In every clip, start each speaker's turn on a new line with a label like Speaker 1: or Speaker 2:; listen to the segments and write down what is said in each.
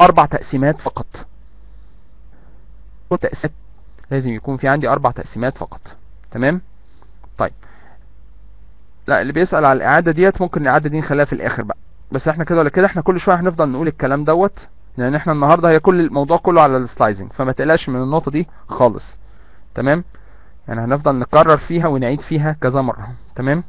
Speaker 1: اربع تقسيمات فقط تقسيمات لازم يكون في عندي اربع تقسيمات فقط تمام طيب لا اللي بيسأل على الاعادة ديت ممكن الاعادة دي نخليها في الاخر بقى بس احنا كده ولا كده احنا كل شوية هنفضل نقول الكلام دوت لان احنا النهاردة هي كل الموضوع كله على السلايزنج فما تقلقش من النقطة دي خالص تمام يعني هنفضل نكرر فيها ونعيد فيها كذا مرة تمام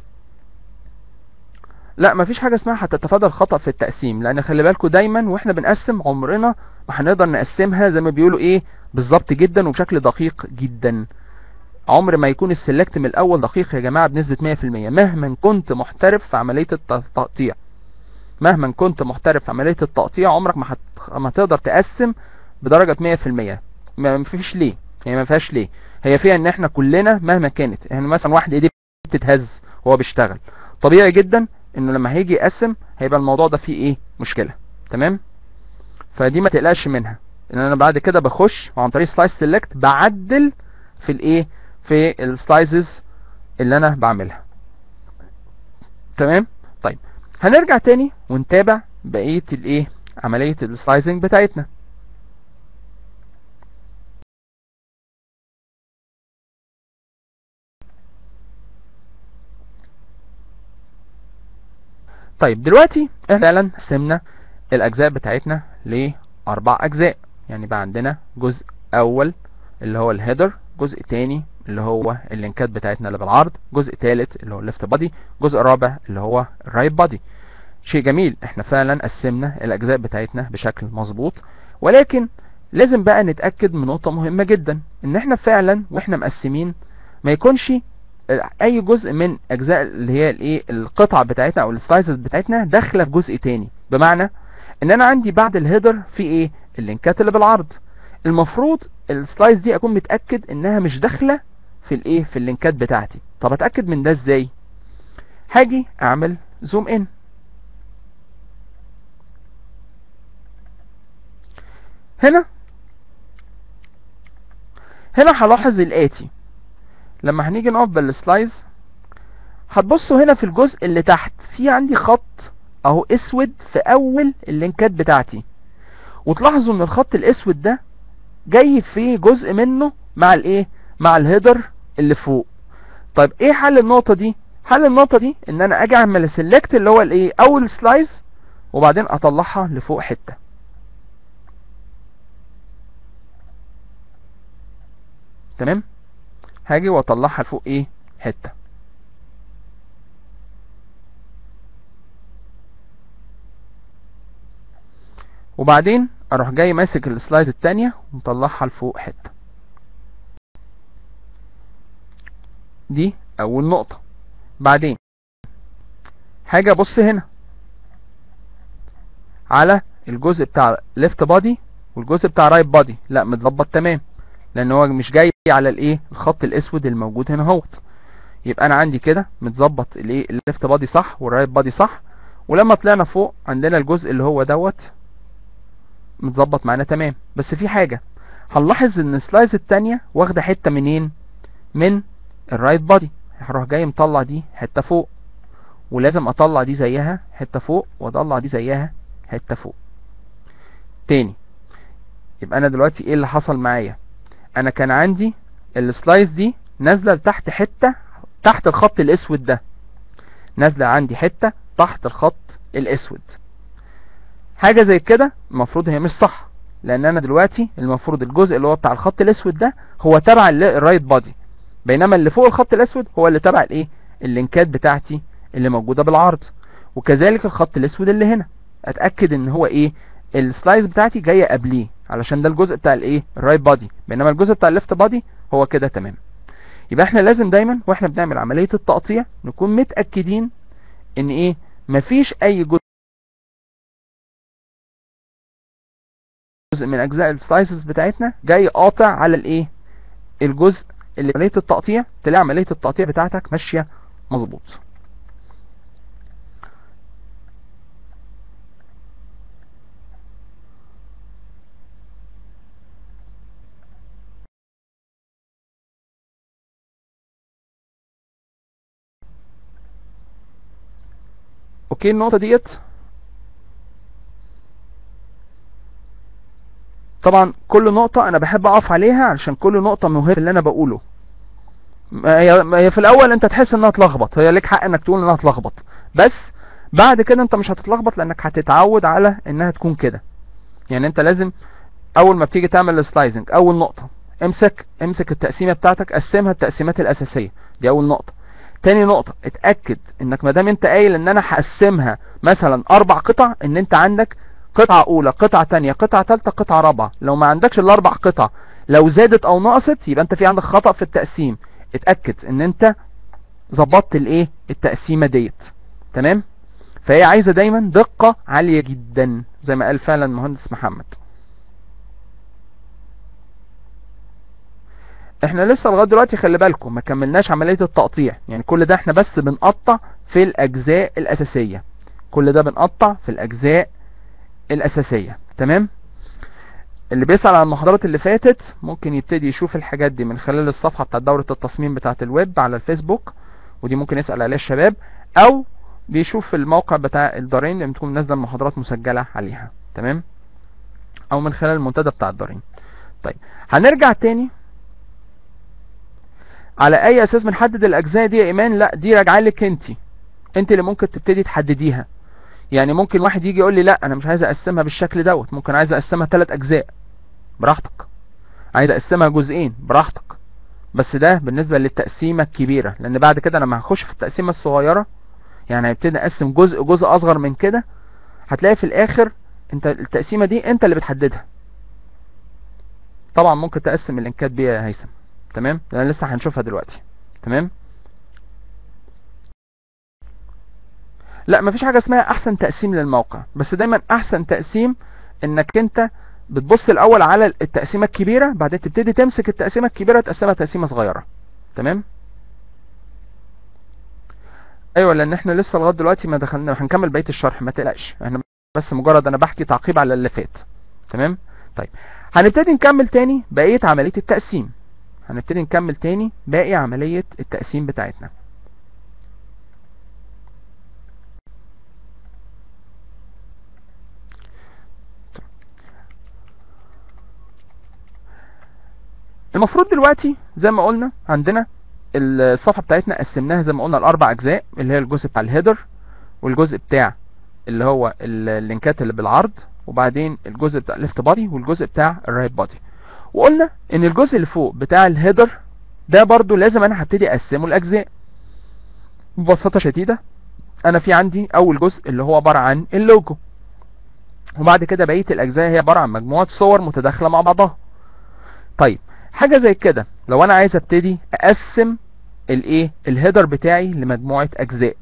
Speaker 1: لا مفيش حاجة اسمها هتتفادى الخطأ في التقسيم لان خلي بالكوا دايما واحنا بنقسم عمرنا ما هنقدر نقسمها زي ما بيقولوا ايه بالظبط جدا وبشكل دقيق جدا عمر ما يكون السلكت من الاول دقيق يا جماعة بنسبة 100% مهما كنت محترف في عملية التقطيع مهما كنت محترف في عملية التقطيع عمرك ما, هت... ما تقدر تقسم بدرجة 100% ما فيش ليه هي ما فيهاش ليه هي فيها ان احنا كلنا مهما كانت يعني مثلا واحد ايديه بتتهز وهو بيشتغل طبيعي جدا انه لما هيجي يقسم هيبقى الموضوع ده فيه ايه مشكلة تمام فدي ما تقلقش منها ان انا بعد كده بخش وعن طريق سلايس سيلكت بعدل في الايه في السلايسز اللي انا بعملها تمام طيب هنرجع تاني ونتابع بقية الايه عملية السلايسنج بتاعتنا طيب دلوقتي احنا فعلا قسمنا الاجزاء بتاعتنا لاربع اجزاء يعني بقى عندنا جزء اول اللي هو الهيدر جزء تاني اللي هو اللينكات بتاعتنا اللي بالعرض جزء تالت اللي هو الليفت بادي جزء رابع اللي هو الرايت بادي شيء جميل احنا فعلا قسمنا الاجزاء بتاعتنا بشكل مظبوط ولكن لازم بقى نتأكد من نقطة مهمة جدا ان احنا فعلا واحنا مقسمين ما يكونش اي جزء من اجزاء اللي هي الايه القطعة بتاعتنا او السلايسز بتاعتنا داخلة في جزء تاني بمعنى ان انا عندي بعد الهيدر في ايه اللينكات اللي بالعرض المفروض السلايس دي اكون متأكد انها مش داخلة في الايه في اللينكات بتاعتي طب اتأكد من ده ازاي هاجي اعمل زوم ان هنا هنا هلاحظ الاتي لما هنيجي نقف بالسلايز هتبصوا هنا في الجزء اللي تحت في عندي خط اهو اسود في اول اللينكات بتاعتي وتلاحظوا ان الخط الاسود ده جاي في جزء منه مع الايه مع الهيدر اللي فوق طيب ايه حل النقطة دي حل النقطة دي ان انا اجي اعمل سيلكت اللي هو الايه اول سلايز وبعدين اطلعها لفوق حتة تمام هاجي واطلعها لفوق ايه حتة وبعدين اروح جاي ماسك السلايد التانية ومطلعها لفوق حتة دي اول نقطة بعدين حاجة بص هنا على الجزء بتاع ليفت بادي والجزء بتاع رايت بادي لا متظبط تمام لان هو مش جاي على الايه الخط الاسود الموجود هنا اهوت يبقى انا عندي كده متظبط الايه الليفت بادي صح والرايت بادي صح ولما طلعنا فوق عندنا الجزء اللي هو دوت متظبط معانا تمام بس في حاجة هنلاحظ ان السلايز التانية واخدة حتة منين من الرايت بادي هروح جاي مطلع دي حتة فوق ولازم اطلع دي زيها حتة فوق واطلع دي زيها حتة فوق تاني يبقى انا دلوقتي ايه اللي حصل معايا انا كان عندي السلايس دي نازله لتحت حته تحت الخط الاسود ده نازله عندي حته تحت الخط الاسود حاجه زي كده المفروض هي مش صح لان انا دلوقتي المفروض الجزء اللي هو بتاع الخط الاسود ده هو تبع الرايت بادي بينما اللي فوق الخط الاسود هو اللي تبع الايه اللينكات بتاعتي اللي موجوده بالعرض وكذلك الخط الاسود اللي هنا اتاكد ان هو ايه السلايس بتاعتي جايه قبليه علشان ده الجزء بتاع الايه الرايت بادي بينما الجزء بتاع الليفت بادي هو كده تمام يبقى احنا لازم دايما واحنا بنعمل عمليه التقطيع نكون متاكدين ان ايه مفيش اي جزء من اجزاء السلايسز بتاعتنا جاي قاطع على الايه الجزء اللي عمليه التقطيع تلاقي عمليه التقطيع بتاعتك ماشيه مظبوط اوكي النقطة ديت طبعا كل نقطة انا بحب اقف عليها علشان كل نقطة مهمة اللي انا بقوله ما هي ما هي في الاول انت تحس انها تلخبط هي ليك حق انك تقول انها تلخبط بس بعد كده انت مش هتتلخبط لانك هتتعود على انها تكون كده يعني انت لازم اول ما بتيجي تعمل السلايزنج اول نقطة امسك امسك التقسيمة بتاعتك قسمها التقسيمات الاساسية دي اول نقطة تاني نقطة اتأكد انك مادام انت قايل ان انا هقسمها مثلا اربع قطع ان انت عندك قطعة اولى قطعة تانية قطعة تالتة قطعة رابعة لو ما عندكش الاربع قطع لو زادت او نقصت يبقى انت في عندك خطأ في التقسيم اتأكد ان انت ظبطت الايه التقسيمة ديت تمام فهي عايزة دايما دقة عالية جدا زي ما قال فعلا المهندس محمد احنا لسه لغايه دلوقتي خلي بالكم ما كملناش عمليه التقطيع يعني كل ده احنا بس بنقطع في الاجزاء الاساسيه كل ده بنقطع في الاجزاء الاساسيه تمام اللي بيسأل عن المحاضرات اللي فاتت ممكن يبتدي يشوف الحاجات دي من خلال الصفحه بتاعت دوره التصميم بتاعت الويب على الفيسبوك ودي ممكن يسأل عليها الشباب او بيشوف الموقع بتاع الدارين اللي بتكون نازله المحاضرات مسجله عليها تمام او من خلال المنتدى بتاع الدارين طيب هنرجع تاني على اي اساس بنحدد الاجزاء دي يا ايمان لا دي راجعه لك انت انت اللي ممكن تبتدي تحدديها يعني ممكن واحد يجي يقول لي لا انا مش عايز اقسمها بالشكل دوت ممكن عايز اقسمها ثلاث اجزاء براحتك عايز اقسمها جزئين براحتك بس ده بالنسبه للتقسيمه الكبيره لان بعد كده لما هخش في التقسيمه الصغيره يعني هيبتدي اقسم جزء جزء اصغر من كده هتلاقي في الاخر انت التقسيمه دي انت اللي بتحددها طبعا ممكن تقسم اللينكات بيها يا هيثم تمام لان لسه هنشوفها دلوقتي تمام لا مفيش حاجه اسمها احسن تقسيم للموقع بس دايما احسن تقسيم انك انت بتبص الاول على التقسيمه الكبيره بعدين تبتدي تمسك التقسيمه الكبيره تقسمها تقسيمه صغيره تمام ايوه لان احنا لسه لغايه دلوقتي ما دخلنا هنكمل بقيه الشرح ما تقلقش احنا بس مجرد انا بحكي تعقيب على اللي فات تمام طيب هنبتدي نكمل تاني بقيه عمليه التقسيم هنبتدي نكمل تاني باقي عملية التقسيم بتاعتنا المفروض دلوقتي زي ما قلنا عندنا الصفحة بتاعتنا قسمناها زي ما قلنا الاربع اجزاء اللي هي الجزء بتاع الهيدر والجزء بتاع اللي هو اللينكات اللي بالعرض وبعدين الجزء بتاع الليفت بادي والجزء بتاع الرايت بادي وقلنا ان الجزء اللي فوق بتاع الهيدر ده برضو لازم انا هبتدي اقسمه لاجزاء ببساطه شديده انا في عندي اول جزء اللي هو عباره عن اللوجو وبعد كده بقيه الاجزاء هي عباره عن مجموعه صور متداخله مع بعضها طيب حاجه زي كده لو انا عايز ابتدي اقسم الايه الهيدر بتاعي لمجموعه اجزاء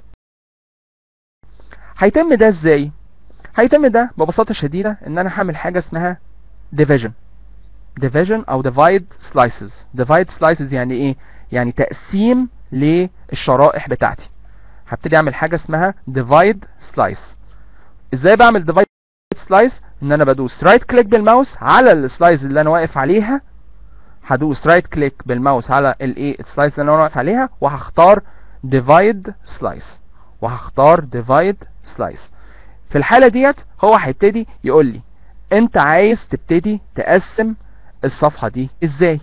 Speaker 1: هيتم ده ازاي هيتم ده ببساطه شديده ان انا هعمل حاجه اسمها division division او divide slices divide slices يعني ايه يعني تقسيم للشرائح بتاعتي هبتدي اعمل حاجه اسمها divide slice ازاي بعمل divide slice ان انا بدوس رايت كليك بالماوس على السلايز اللي انا واقف عليها هدوس رايت كليك بالماوس على الايه السلايز اللي انا واقف عليها وهختار divide slice وهختار divide slice في الحاله ديت هو هيبتدي يقول لي انت عايز تبتدي تقسم الصفحة دي ازاي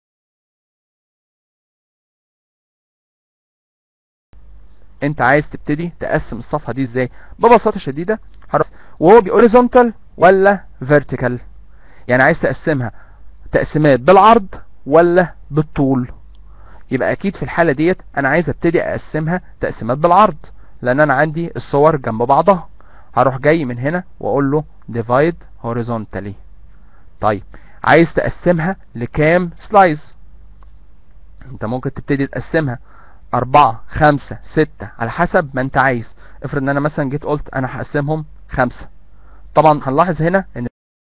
Speaker 1: انت عايز تبتدي تقسم الصفحة دي ازاي ببساطة شديدة وهو بهوريزونتال ولا فيرتيكال يعني عايز تقسمها تقسيمات بالعرض ولا بالطول يبقى اكيد في الحالة ديت انا عايز ابتدي اقسمها تقسيمات بالعرض لان انا عندي الصور جنب بعضها هروح جاي من هنا واقول له divide horizontally طيب عايز تقسمها لكام سلايز انت ممكن تبتدي تقسمها أربعة خمسة ستة على حسب ما انت عايز افرض ان انا مثلا جيت قلت انا هقسمهم خمسة طبعا هنلاحظ هنا ان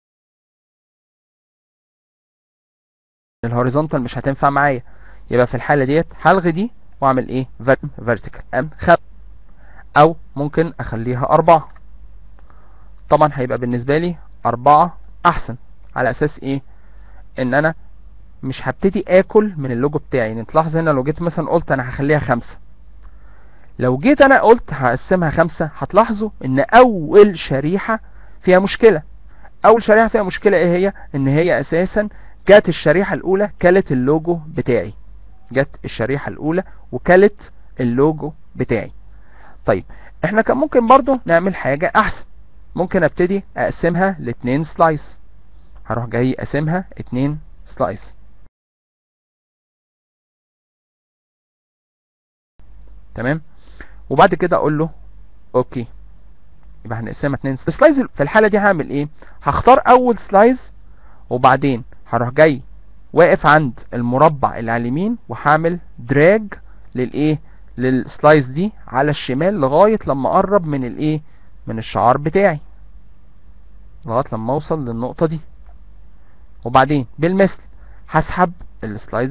Speaker 1: الهوريزونتال مش هتنفع معايا يبقى في الحالة ديت هلغي دي واعمل ايه فيرتيكال ام خمسة او ممكن اخليها اربعة طبعا هيبقى بالنسبة لي اربعة احسن على اساس ايه ان انا مش هبتدي اكل من اللوجو بتاعي يعني تلاحظ هنا لو جيت مثلا قلت انا هخليها خمسة لو جيت انا قلت هقسمها خمسة هتلاحظوا ان اول شريحة فيها مشكلة اول شريحه فيها مشكله ايه هي ان هي اساسا جت الشريحه الاولى كلت اللوجو بتاعي جت الشريحه الاولى وكلت اللوجو بتاعي طيب احنا كان ممكن برضو نعمل حاجه احسن ممكن ابتدي اقسمها لاتنين سلايس هروح جاي اقسمها اتنين سلايس تمام وبعد كده اقول له اوكي يبقى هنقسمها اتنين سلايز في الحاله دي هعمل ايه هختار اول سلايز وبعدين هروح جاي واقف عند المربع اللي على اليمين وهعمل دراج للايه للسلايز دي على الشمال لغايه لما اقرب من الايه من الشعار بتاعي لغايه لما اوصل للنقطه دي وبعدين بالمثل هسحب السلايز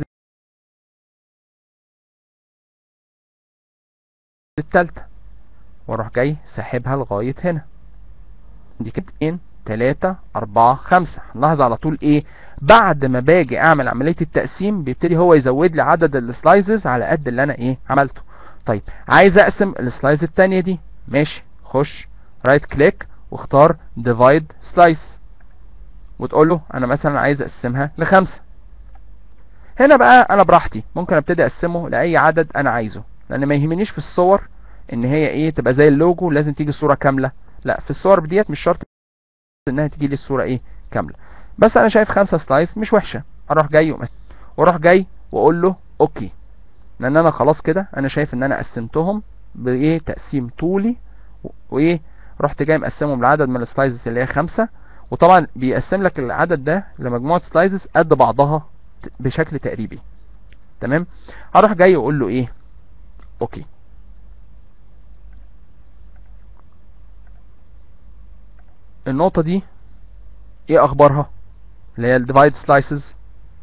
Speaker 1: التالتة واروح جاي ساحبها لغاية هنا دي كده اتنين تلاتة اربعة خمسة هنلاحظ على طول ايه بعد ما باجي اعمل عملية التقسيم بيبتدي هو يزود لي عدد السلايزز على قد اللي انا ايه عملته طيب عايز اقسم السلايز التانية دي ماشي خش رايت كليك واختار ديفايد سلايس وتقول له انا مثلا عايز اقسمها لخمسة هنا بقى انا براحتي ممكن ابتدي اقسمه لاي عدد انا عايزه لان ما يهمنيش في الصور ان هي ايه تبقى زي اللوجو لازم تيجي الصورة كاملة لا في الصور ديت مش شرط انها تيجي لي الصورة ايه كاملة بس انا شايف خمسة سلايس مش وحشة اروح جاي واروح جاي واقول له اوكي لان انا خلاص كده انا شايف ان انا قسمتهم بايه تقسيم طولي وايه رحت جاي مقسمهم لعدد من السلايزز اللي هي خمسة وطبعا بيقسم لك العدد ده لمجموعة سلايزز قد بعضها بشكل تقريبي تمام هروح جاي واقول له ايه اوكي النقطة دي ايه اخبارها اللي هي الديفايد سلايسز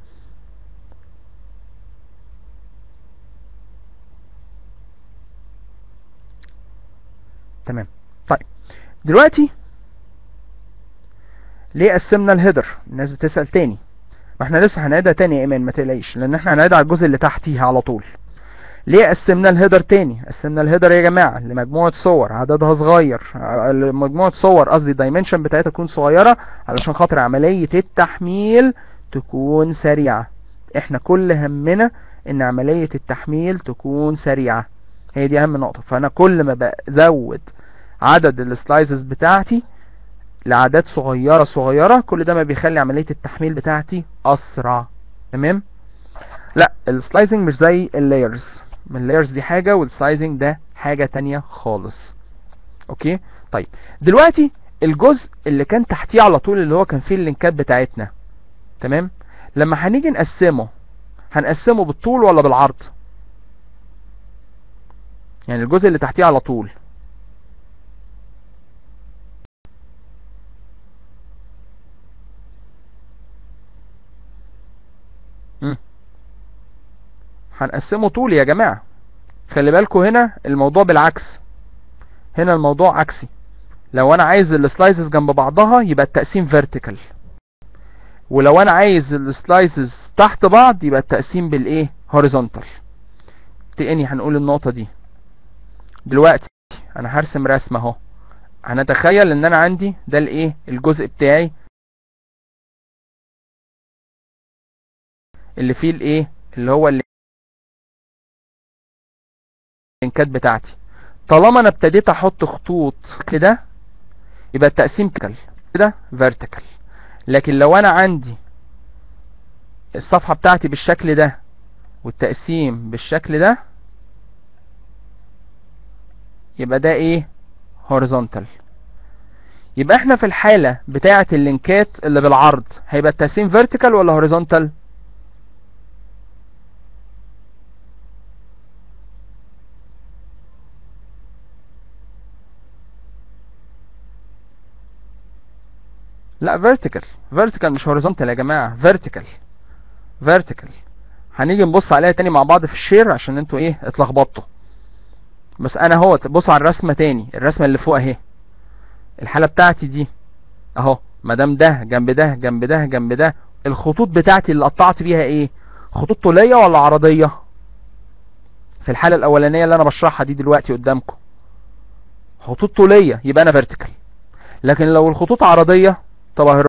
Speaker 1: تمام طيب دلوقتي ليه قسمنا الهيدر الناس بتسأل تاني ما احنا لسه هنعيدها تاني يا ايمان ما تقلقيش لان احنا هنعيدها على الجزء اللي تحتيها على طول ليه قسمنا الهيدر تاني قسمنا الهيدر يا جماعه لمجموعه صور عددها صغير مجموعه صور قصدي الدايمنشن بتاعتها تكون صغيره علشان خاطر عمليه التحميل تكون سريعه احنا كل همنا ان عمليه التحميل تكون سريعه هي دي اهم نقطه فانا كل ما بزود عدد السلايسز بتاعتي لعدد صغيره صغيره كل ده ما بيخلي عمليه التحميل بتاعتي اسرع تمام لا السلايسنج مش زي اللايرز اللايرز دي حاجة والسلايسنج ده حاجة تانية خالص اوكي طيب دلوقتي الجزء اللي كان تحتيه على طول اللي هو كان فيه اللينكات بتاعتنا تمام لما هنيجي نقسمه هنقسمه بالطول ولا بالعرض يعني الجزء اللي تحتيه على طول مم. هنقسمه طول يا جماعة خلي بالكوا هنا الموضوع بالعكس هنا الموضوع عكسي لو انا عايز السلايسز جنب بعضها يبقى التقسيم فيرتيكال ولو انا عايز السلايسز تحت بعض يبقى التقسيم بالايه هوريزونتال تاني هنقول النقطة دي دلوقتي انا هرسم رسمة اهو هنتخيل ان انا عندي ده الايه الجزء بتاعي اللي فيه الايه اللي هو اللينكات بتاعتي طالما انا ابتديت احط خطوط كده يبقى التقسيم كده فيرتيكال لكن لو انا عندي الصفحة بتاعتي بالشكل ده والتقسيم بالشكل ده يبقى ده ايه هوريزونتال يبقى احنا في الحالة بتاعة اللينكات اللي بالعرض هيبقى التقسيم فيرتيكال ولا هوريزونتال لا فيرتيكال فيرتيكال مش هوريزونتال يا جماعه فيرتيكال فيرتيكال هنيجي نبص عليها تاني مع بعض في الشير عشان انتوا ايه اتلخبطتوا بس انا اهو بص على الرسمه تاني الرسمه اللي فوق اهي الحاله بتاعتي دي اهو ما دام ده جنب ده جنب ده جنب ده الخطوط بتاعتي اللي قطعت بيها ايه خطوط طوليه ولا عرضيه في الحاله الاولانيه اللي انا بشرحها دي دلوقتي قدامكم خطوط طوليه يبقى انا فيرتيكال لكن لو الخطوط عرضيه طب اهي